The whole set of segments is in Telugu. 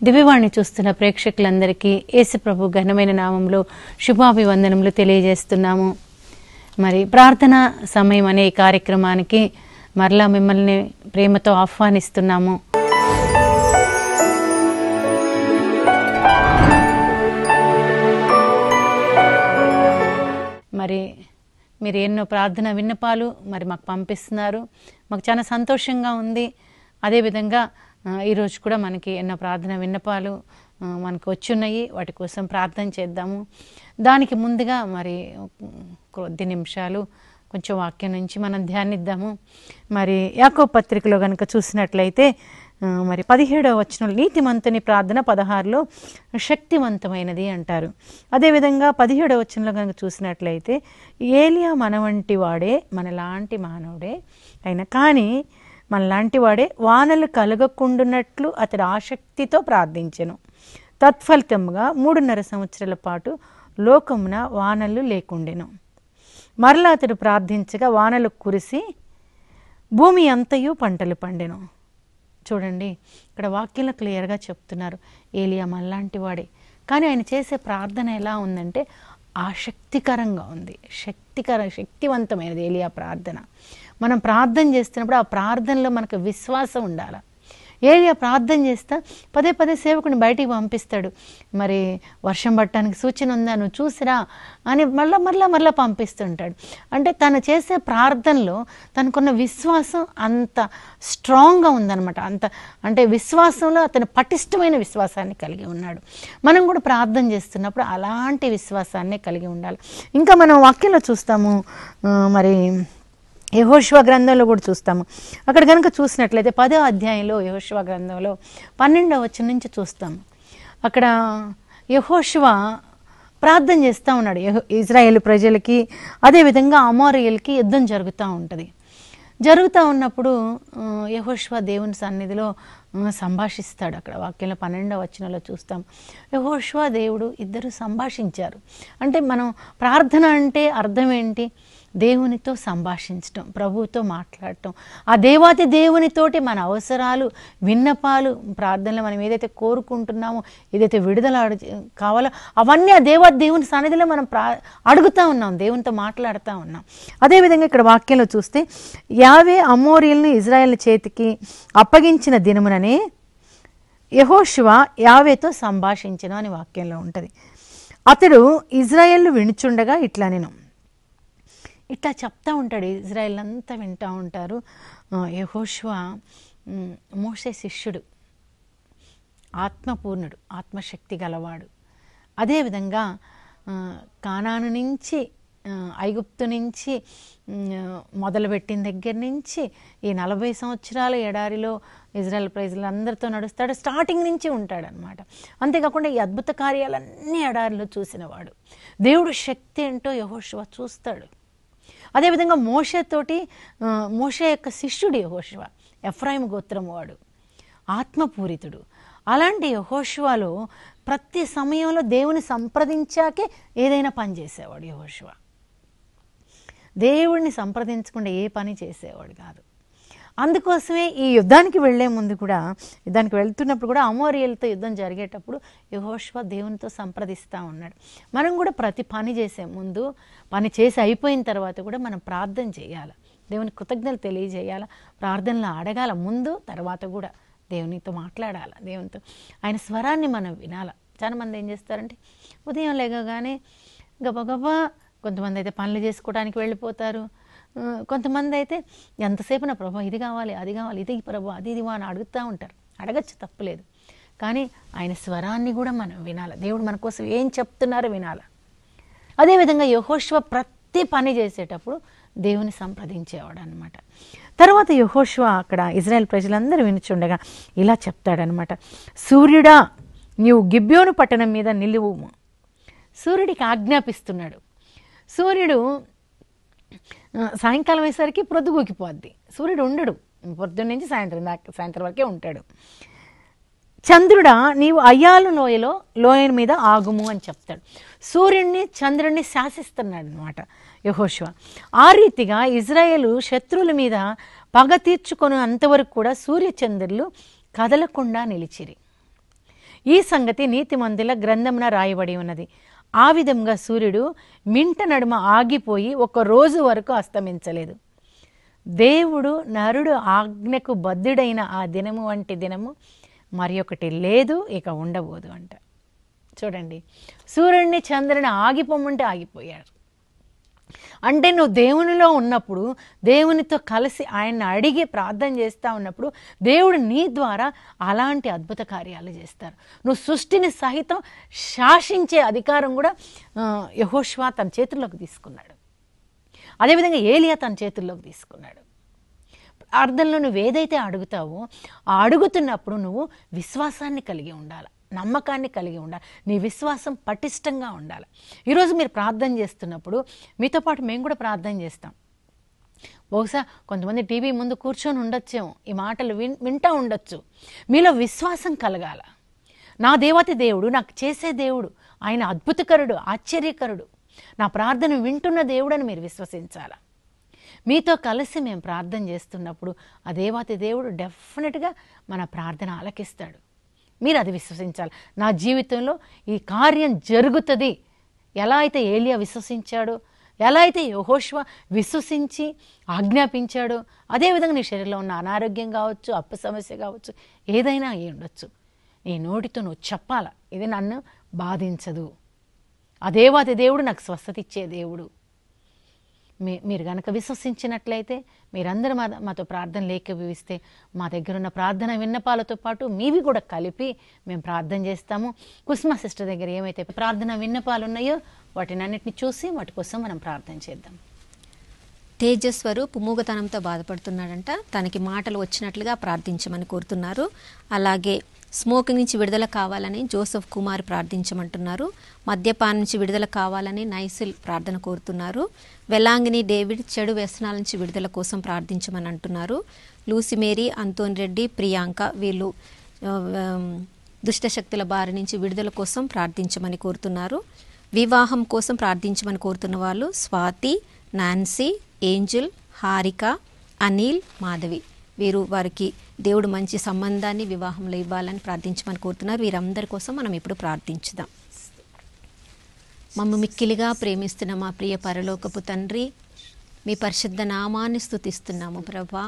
దివ్యవాణి చూస్తున్న ప్రేక్షకులందరికీ యేసుప్రభు ఘనమైన నామంలో శుభాభివందనములు తెలియజేస్తున్నాము మరి ప్రార్థన సమయం అనే ఈ కార్యక్రమానికి మరలా మిమ్మల్ని ప్రేమతో ఆహ్వానిస్తున్నాము మరి మీరు ఎన్నో ప్రార్థన విన్నపాలు మరి మాకు పంపిస్తున్నారు మాకు చాలా సంతోషంగా ఉంది అదేవిధంగా ఆ, ఈరోజు కూడా మనకి ఎన్నో ప్రార్థన విన్నపాలు ఆ, మనకు వచ్చున్నాయి వాటి కోసం ప్రార్థన చేద్దాము దానికి ముందుగా మరి కొద్ది నిమిషాలు కొంచెం వాక్యం నుంచి మనం ధ్యానిద్దాము మరి యాకో పత్రికలో కనుక చూసినట్లయితే ఆ, మరి పదిహేడవ వచనం నీతిమంతుని ప్రార్థన పదహారులో శక్తివంతమైనది అంటారు అదేవిధంగా పదిహేడవ వచనంలో కనుక చూసినట్లయితే ఏలియా మన వంటి వాడే మనలాంటి మానవుడే అయినా కానీ మనలాంటి వాడే వానలు కలగకుండునట్లు అతడు ఆసక్తితో ప్రార్థించెను తత్ఫలితముగా మూడున్నర సంవత్సరాల పాటు లోకమున వానలు లేకుండెను మరలా అతడు ప్రార్థించగా వానలు కురిసి భూమి అంతయు పంటలు పండెను చూడండి ఇక్కడ వాక్యంలో క్లియర్గా చెప్తున్నారు ఏలియా మళ్ళాంటి వాడే కానీ ఆయన చేసే ప్రార్థన ఎలా ఉందంటే ఆసక్తికరంగా ఉంది శక్తికర శక్తివంతమైనది ఏలియా ప్రార్థన మనం ప్రార్థన చేస్తున్నప్పుడు ఆ ప్రార్థనలో మనకు విశ్వాసం ఉండాలి ఏలియా ప్రార్థన చేస్తా పదే పదే సేవకుని బయటికి పంపిస్తాడు మరి వర్షం పట్టడానికి సూచన ఉందా నువ్వు చూసిరా అని మళ్ళా మళ్ళా మళ్ళా పంపిస్తుంటాడు అంటే తను చేసే ప్రార్థనలో తనకున్న విశ్వాసం అంత స్ట్రాంగ్గా ఉందన్నమాట అంత అంటే విశ్వాసంలో అతను పటిష్టమైన విశ్వాసాన్ని కలిగి ఉన్నాడు మనం కూడా ప్రార్థన చేస్తున్నప్పుడు అలాంటి విశ్వాసాన్ని కలిగి ఉండాలి ఇంకా మనం వాక్యంలో చూస్తాము ఆ, మరి యహోశివ గ్రంథంలో కూడా చూస్తాము అక్కడ కనుక చూసినట్లయితే పదో అధ్యాయంలో యహోశివ గ్రంథంలో పన్నెండవ వచనం నుంచి చూస్తాము అక్కడ యహోశివ ప్రార్థన చేస్తూ ఉన్నాడు యెహో- ఇజ్రాయేల్ ప్రజలకి అదేవిధంగా అమోరియలకి యుద్ధం జరుగుతూ ఉంటుంది జరుగుతూ ఉన్నప్పుడు ఆ, యెహోషువ దేవుని సన్నిధిలో ఆ, సంభాషిస్తాడు అక్కడ వాక్యంలో పన్నెండవ వచనంలో చూస్తాం యెహోషువ దేవుడు ఇద్దరు సంభాషించారు అంటే మనం ప్రార్థన అంటే అర్థం ఏంటి దేవునితో సంభాషించటం ప్రభువుతో మాట్లాడటం ఆ దేవాతి దేవునితోటి మన అవసరాలు విన్నపాలు ప్రార్థనలు మనం ఏదైతే కోరుకుంటున్నామో ఏదైతే విడుదల అడు- కావాలో అవన్నీ ఆ దేవాతి దేవుని సన్నిధిలో మనం ప్రా అడుగుతూ ఉన్నాం దేవునితో మాట్లాడుతూ ఉన్నాం అదేవిధంగా ఇక్కడ వాక్యంలో చూస్తే యావే అమోరియల్ని ఇజ్రాయెల్ చేతికి అప్పగించిన దినముననే యహోశివ యావేతో సంభాషించను అని వాక్యంలో ఉంటుంది అతడు ఇజ్రాయెల్ వినుచుండగా ఇట్లా నేను ఇట్లా చెప్తా ఉంటాడు ఇజ్రాయెల్ అంతా వింటూ ఉంటారు ఆ, యెహోషువ మ్, మోసే శిష్యుడు ఆత్మపూర్ణుడు ఆత్మశక్తి గలవాడు అదేవిధంగా ఆ, కానాను నుంచి ఆ, ఐగుప్తు నుంచి మ్, మొదలుపెట్టిన దగ్గర నుంచి ఈ నలభై సంవత్సరాల ఎడారిలో ఇజ్రాయెల్ ప్రజలందరితో నడుస్తాడు స్టార్టింగ్ నుంచి ఉంటాడనమాట అంతేకాకుండా ఈ అద్భుత కార్యాలన్నీ ఎడారిలో చూసినవాడు దేవుడు శక్తి ఏంటో యహోశివ చూస్తాడు అదేవిధంగా మోషతోటి ఆ, మోషే యొక్క శిష్యుడు యహోశివ ఎఫ్రాయిం గోత్రం వాడు ఆత్మపూరితుడు అలాంటి యహోశివలో ప్రతి సమయంలో దేవుని సంప్రదించాకే ఏదైనా పని చేసేవాడు యహోశివ దేవుడిని సంప్రదించకుండా ఏ పని చేసేవాడు కాదు అందుకోసమే ఈ యుద్ధానికి వెళ్ళే ముందు కూడా యుద్ధానికి వెళ్తున్నప్పుడు కూడా అమోరియలతో యుద్ధం జరిగేటప్పుడు యహోష్వ దేవునితో సంప్రదిస్తూ ఉన్నాడు మనం కూడా ప్రతి పని చేసే ముందు పని చేసి అయిపోయిన తర్వాత కూడా మనం ప్రార్థన చేయాలి దేవుని కృతజ్ఞతలు తెలియజేయాలి ప్రార్థనలు అడగాల ముందు తర్వాత కూడా దేవునితో మాట్లాడాలి దేవునితో ఆయన స్వరాన్ని మనం వినాలి చాలామంది ఏం చేస్తారంటే ఉదయం లేగగానే గబగబా కొంతమంది అయితే పనులు చేసుకోవడానికి వెళ్ళిపోతారు ఆ, కొంతమంది అయితే ఎంతసేపు నా ప్రభా ఇది కావాలి అది కావాలి ఇది ప్రభా అది ఇది అని అడుగుతూ ఉంటారు అడగచ్చు తప్పులేదు కానీ ఆయన స్వరాన్ని కూడా మనం వినాలి దేవుడు మన కోసం ఏం చెప్తున్నారో వినాలి అదేవిధంగా యహోష్వ ప్రతి పని చేసేటప్పుడు దేవుని సంప్రదించేవాడు అనమాట తర్వాత యహోష్వ అక్కడ ఇజ్రాయెల్ ప్రజలందరూ వినుచుండగా ఇలా చెప్తాడనమాట సూర్యుడా నీవు గిబ్యోను పట్టణం మీద నిలువుము సూర్యుడికి ఆజ్ఞాపిస్తున్నాడు సూర్యుడు ఆ, సాయంకాలం అయ్యేసరికి ప్రొద్దుగూకిపోద్ది సూర్యుడు ఉండడు పొద్దున్న నుంచి సాయంత్రం దాకా సాయంత్రం వరకే ఉంటాడు చంద్రుడా నీవు అయ్యాలు లోయలో లోయ మీద ఆగుము అని చెప్తాడు సూర్యుడిని చంద్రుడిని శాసిస్తున్నాడు అనమాట యహోశివ ఆ రీతిగా ఇజ్రాయేలు శత్రువుల మీద పగ తీర్చుకొని అంతవరకు కూడా సూర్యచంద్రులు కదలకుండా నిలిచిరి ఈ సంగతి నీతిమంతుల గ్రంథమున రాయబడి ఉన్నది ఆ విధంగా సూర్యుడు మింట నడుమ ఆగిపోయి ఒక రోజు వరకు అస్తమించలేదు దేవుడు నరుడు ఆజ్ఞకు బద్ధుడైన ఆ దినము వంటి దినము మరి ఒకటి లేదు ఇక ఉండబోదు అంట చూడండి సూర్యుడిని చంద్రుని ఆగిపోమంటే ఆగిపోయాడు అంటే నువ్వు దేవునిలో ఉన్నప్పుడు దేవునితో కలిసి ఆయన్ని అడిగి ప్రార్థన చేస్తూ ఉన్నప్పుడు దేవుడు నీ ద్వారా అలాంటి అద్భుత కార్యాలు చేస్తారు నువ్వు సృష్టిని సహితం శాసించే అధికారం కూడా ఆ, యెహోషువ తన చేతుల్లోకి తీసుకున్నాడు అదేవిధంగా ఏలియా తన చేతుల్లోకి తీసుకున్నాడు ప్రార్థనలో నువ్వు ఏదైతే అడుగుతావో ఆ అడుగుతున్నప్పుడు నువ్వు విశ్వాసాన్ని కలిగి ఉండాలి నమ్మకాన్ని కలిగి ఉండాలి నీ విశ్వాసం పటిష్టంగా ఉండాలి ఈరోజు మీరు ప్రార్థన చేస్తున్నప్పుడు మీతో పాటు మేము కూడా ప్రార్థన చేస్తాం బహుశా కొంతమంది టీవీ ముందు కూర్చొని ఉండొచ్చేమో ఈ మాటలు విన్ వింటూ ఉండొచ్చు మీలో విశ్వాసం కలగాల నా దేవతి దేవుడు నాకు చేసే దేవుడు ఆయన అద్భుతకరుడు ఆశ్చర్యకరుడు నా ప్రార్థన వింటున్న దేవుడని మీరు విశ్వసించాలా మీతో కలిసి మేము ప్రార్థన చేస్తున్నప్పుడు ఆ దేవాతి దేవుడు డెఫినెట్గా మన ప్రార్థన ఆలకిస్తాడు మీరు అది విశ్వసించాలి నా జీవితంలో ఈ కార్యం జరుగుతుంది ఎలా అయితే ఏలియా విశ్వసించాడో ఎలా అయితే యహోష్వ విశ్వసించి ఆజ్ఞాపించాడో అదేవిధంగా నీ శరీరంలో ఉన్న అనారోగ్యం కావచ్చు అప్పు సమస్య కావచ్చు ఏదైనా అయి ఉండొచ్చు నీ నోటితో నువ్వు చెప్పాల ఇది నన్ను బాధించదు ఆ దేవాది దేవుడు నాకు స్వస్థత ఇచ్చే దేవుడు మీ మీరు కనుక విశ్వసించినట్లయితే మీరందరూ మా మాతో ప్రార్థన లేఖవిస్తే మా దగ్గర ఉన్న ప్రార్థన విన్నపాలతో పాటు మీవి కూడా కలిపి మేము ప్రార్థన చేస్తాము కుస్మా సిస్టర్ దగ్గర ఏమైతే ప్రార్థన విన్నపాలు ఉన్నాయో వాటిని అన్నిటిని చూసి వాటి కోసం మనం ప్రార్థన చేద్దాం తేజస్వరూప్ మూగతనంతో బాధపడుతున్నాడంట తనకి మాటలు వచ్చినట్లుగా ప్రార్థించమని కోరుతున్నారు అలాగే స్మోకింగ్ నుంచి విడుదల కావాలని జోసెఫ్ కుమార్ ప్రార్థించమంటున్నారు మద్యపానం నుంచి విడుదల కావాలని నైసిల్ ప్రార్థన కోరుతున్నారు వెలాంగిని డేవిడ్ చెడు వ్యసనాల నుంచి విడుదల కోసం ప్రార్థించమని అంటున్నారు Lucy Mary Anton Reddy Priyanka వీళ్ళు ఆ, దుష్టశక్తుల బారి నుంచి విడుదల కోసం ప్రార్థించమని కోరుతున్నారు వివాహం కోసం ప్రార్థించమని కోరుతున్న వాళ్ళు స్వాతి నాన్సీ ఏంజల్ హారిక అనిల్ మాధవి వీరు వారికి దేవుడు మంచి సంబంధాన్ని వివాహంలో ఇవ్వాలని ప్రార్థించమని కోరుతున్నారు వీరందరి కోసం మనం ఇప్పుడు ప్రార్థించుదాం మమ్మ మిక్కిలిగా ప్రేమిస్తున్న మా ప్రియ పరలోకపు తండ్రి మీ పరిశుద్ధ నామాన్ని స్తుతిస్తున్నాము ప్రభా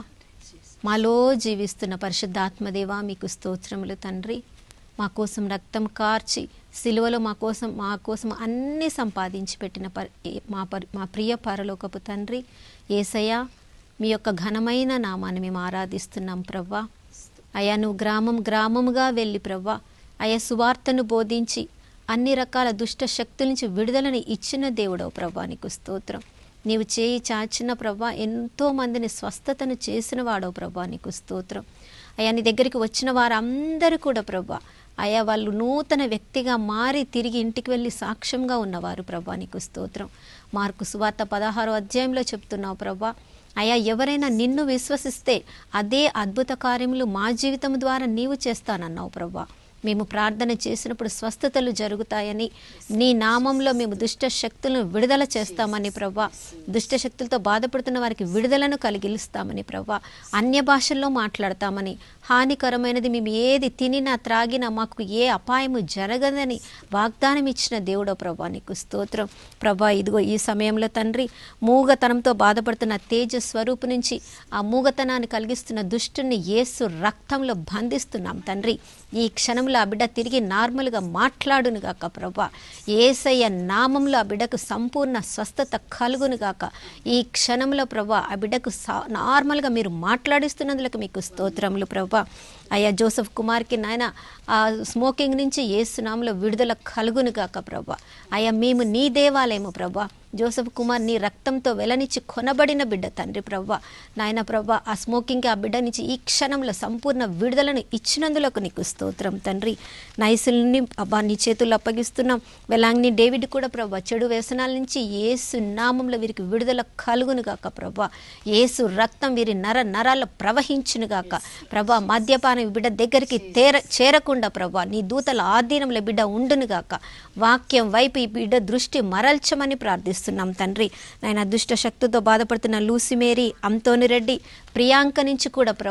మాలో జీవిస్తున్న పరిశుద్ధాత్మదేవా మీకు స్తోత్రములు తండ్రి మా కోసం రక్తం కార్చి సిలువలో మా కోసం మా కోసం అన్ని సంపాదించి పెట్టిన పర్ ఏ- మా పర్ మా ప్రియ పరలోకపు తండ్రి ఏసయ్య మీ యొక్క ఘనమైన నామాన్ని మేము ఆరాధిస్తున్నాం ప్రవ్వా అయా నువ్వు గ్రామం గ్రామముగా వెళ్ళి ప్రవ్వా అయా సువార్తను బోధించి అన్ని రకాల దుష్ట శక్తుల నుంచి విడుదలని ఇచ్చిన దేవుడవు ప్రవ్వా నీకు స్తోత్రం నీవు చేయి చాచిన ప్రవ్వా ఎంతో మందిని స్వస్థతను చేసిన వాడవు ప్రవ్వా నీకు స్తోత్రం అయ్యా నీ దగ్గరికి వచ్చిన వారందరూ కూడా ప్రవ్వా అయా వాళ్ళు నూతన వ్యక్తిగా మారి తిరిగి ఇంటికి వెళ్ళి సాక్ష్యంగా ఉన్నవారు ప్రభా నీకు స్తోత్రం మార్కు సువార్త పదహారో అధ్యాయంలో చెప్తున్నావు ప్రభా అయా ఎవరైనా నిన్ను విశ్వసిస్తే అదే అద్భుత కార్యములు మా జీవితం ద్వారా నీవు చేస్తానన్నావు ప్రభా మేము ప్రార్థన చేసినప్పుడు స్వస్థతలు జరుగుతాయని నీ నామంలో మేము దుష్ట శక్తులను విడుదల చేస్తామని ప్రభా దుష్ట శక్తులతో బాధపడుతున్న వారికి విడుదలను కలిగిస్తామని ప్రభా అన్య భాషల్లో మాట్లాడతామని హానికరమైనది మేము ఏది తినినా త్రాగినా మాకు ఏ అపాయము జరగదని వాగ్దానం ఇచ్చిన దేవుడో ప్రభా నీకు స్తోత్రం ప్రభా ఇదిగో ఈ సమయంలో తండ్రి మూగతనంతో బాధపడుతున్న తేజ స్వరూపు నుంచి ఆ మూగతనాన్ని కలిగిస్తున్న దుష్టుని యేసు రక్తంలో బంధిస్తున్నాం తండ్రి ఈ క్షణంలో ఆ బిడ్డ తిరిగి నార్మల్గా మాట్లాడును గాక ప్రభా ఏసయ్య నామంలో ఆ బిడ్డకు సంపూర్ణ స్వస్థత కలుగును గాక ఈ క్షణంలో ప్రభా ఆ బిడ్డకు సా- నార్మల్గా మీరు మాట్లాడిస్తున్నందులకు మీకు స్తోత్రములు ప్రభా అయ్యా జోసెఫ్ కుమార్కి నాయన ఆ స్మోకింగ్ నుంచి ఏసునామంలో విడుదల కలుగును గాక ప్రభా అయ్యా మేము నీ దేవాలయము ప్రభా జోసెఫ్ కుమార్ నీ రక్తంతో వెలనిచ్చి కొనబడిన బిడ్డ తండ్రి ప్రవ్వ నాయన ప్రవ్వ ఆ స్మోకింగ్కి ఆ బిడ్డ నుంచి ఈ క్షణంలో సంపూర్ణ విడుదలను ఇచ్చినందులకు నీకు స్తోత్రం తండ్రి నైసుల్ని అబ్బా నీ చేతుల్లో అప్పగిస్తున్నాం వెలాంగ్ని డేవిడ్ కూడా ప్రవ్వ చెడు వ్యసనాల నుంచి ఏసు నామంలో వీరికి విడుదల కలుగును గాక ప్రభా ఏసు రక్తం వీరి నర నరాల్లో ప్రవహించును గాక ప్రభా మద్యపానం ఈ బిడ్డ దగ్గరికి తేర చేరకుండా ప్రభా నీ దూతల ఆధీనంలో బిడ్డ ఉండును గాక వాక్యం వైపు ఈ బిడ్డ దృష్టి మరల్చమని ప్రార్థిస్తున్నాం తండ్రి నాయన దుష్ట శక్తితో బాధపడుతున్న లూసిమేరీ అంతోని రెడ్డి ప్రియాంక నుంచి కూడా ప్రభా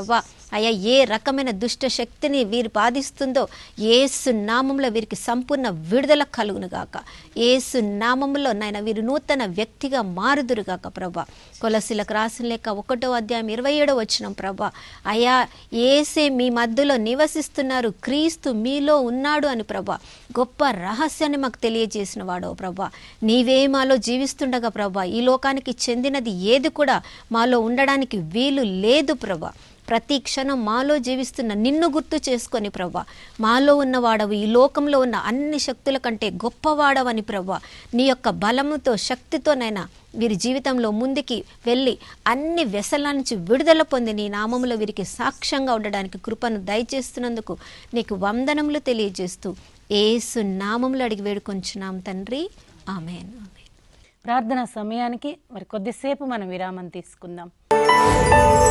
అయ్యా ఏ రకమైన దుష్ట శక్తిని వీరు బాధిస్తుందో ఏసు నామంలో వీరికి సంపూర్ణ విడుదల కలుగును గాక ఏసు నామంలో నాయన వీరు నూతన వ్యక్తిగా మారుదురు గాక ప్రభా కొలసిలకు రాసిన లేక ఒకటో అధ్యాయం ఇరవై ఏడో వచ్చిన ప్రభా అయా ఏసే మీ మధ్యలో నివసిస్తున్నారు క్రీస్తు మీలో ఉన్నాడు అని ప్రభా గొప్ప రహస్యాన్ని మాకు తెలియజేసిన వాడో ప్రభా నీవే మాలో జీవిస్తుండగా ప్రభా ఈ లోకానికి చెందినది ఏది కూడా మాలో ఉండడానికి వీలు లేదు ప్రభా ప్రతి క్షణం మాలో జీవిస్తున్న నిన్ను గుర్తు చేసుకొని ప్రభా మాలో ఉన్నవాడవు ఈ లోకంలో ఉన్న అన్ని శక్తుల కంటే గొప్పవాడవని ప్రభా నీ యొక్క బలముతో శక్తితోనైనా వీరి జీవితంలో ముందుకి వెళ్ళి అన్ని వ్యసనాల నుంచి విడుదల పొంది నీ నామములో వీరికి సాక్ష్యంగా ఉండడానికి కృపను దయచేస్తున్నందుకు నీకు వందనములు తెలియజేస్తూ ఏసు నామములు అడిగి వేడుకొంచున్నాం తండ్రి ఆమెన్ ఆమెన్ ప్రార్థన సమయానికి మరి కొద్దిసేపు మనం విరామం తీసుకుందాం